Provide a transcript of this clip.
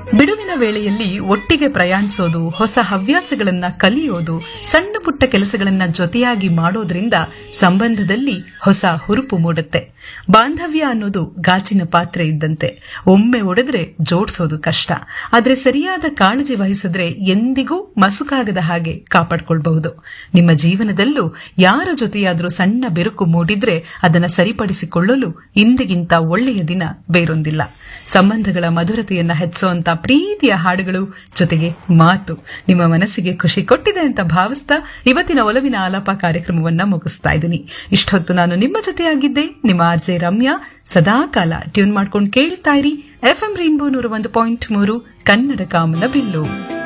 ಬಿಡುವಿನ ವೇಳೆಯಲ್ಲಿ ಒಟ್ಟಿಗೆ ಪ್ರಯಾಣಿಸೋದು ಹೊಸ ಹವ್ಯಾಸಗಳನ್ನ ಕಲಿಯೋದು ಸಣ್ಣ ಪುಟ್ಟ ಕೆಲಸಗಳನ್ನ ಜೊತೆಯಾಗಿ ಮಾಡೋದ್ರಿಂದ ಸಂಬಂಧದಲ್ಲಿ ಹೊಸ ಹುರುಪು ಮೂಡುತ್ತೆ ಬಾಂಧವ್ಯ ಅನ್ನೋದು ಗಾಜಿನ ಪಾತ್ರೆ ಇದ್ದಂತೆ ಒಮ್ಮೆ ಒಡೆದ್ರೆ ಜೋಡಿಸೋದು ಕಷ್ಟ ಆದ್ರೆ ಸರಿಯಾದ ಕಾಳಜಿ ವಹಿಸಿದ್ರೆ ಎಂದಿಗೂ ಮಸುಕಾಗದ ಹಾಗೆ ಕಾಪಾಡ್ಕೊಳ್ಬಹುದು ನಿಮ್ಮ ಜೀವನದಲ್ಲೂ ಯಾರ ಜೊತೆಯಾದ್ರೂ ಸಣ್ಣ ಬೆರುಕು ಮೂಡಿದ್ರೆ ಅದನ್ನ ಸರಿಪಡಿಸಿಕೊಳ್ಳಲು ಇಂದಿಗಿಂತ ಒಳ್ಳೆಯ ದಿನ ಬೇರೊಂದಿಲ್ಲ ಸಂಬಂಧಗಳ ಮಧುರತೆಯನ್ನ ಹೆಚ್ಚುವಂತ ಪ್ರೀತಿಯ ಹಾಡುಗಳು ಜೊತೆಗೆ ಮಾತು ನಿಮ್ಮ ಮನಸ್ಸಿಗೆ ಖುಷಿ ಕೊಟ್ಟಿದೆ ಅಂತ ಭಾವಿಸ್ತಾ ಇವತ್ತಿನ ಒಲವಿನ ಆಲಾಪ ಕಾರ್ಯಕ್ರಮವನ್ನ ಮುಗಿಸ್ತಾ ಇದ್ದೀನಿ ಇಷ್ಟೊತ್ತು ನಾನು ನಿಮ್ಮ ಜೊತೆಯಾಗಿದ್ದೆ ನಿಮ್ಮ ಆರ್ಜೆ ರಮ್ಯಾ ಸದಾ ಕಾಲ ಟ್ಯೂನ್ ಮಾಡ್ಕೊಂಡು ಕೇಳ್ತಾ ಇರಿ ಎಫ್ಎಂ ರೈನ್ಬೋ ನೂರ ಒಂದು ಪಾಯಿಂಟ್ ಮೂರು ಕನ್ನಡ ಕಾಮನ ಬಿಲ್ಲು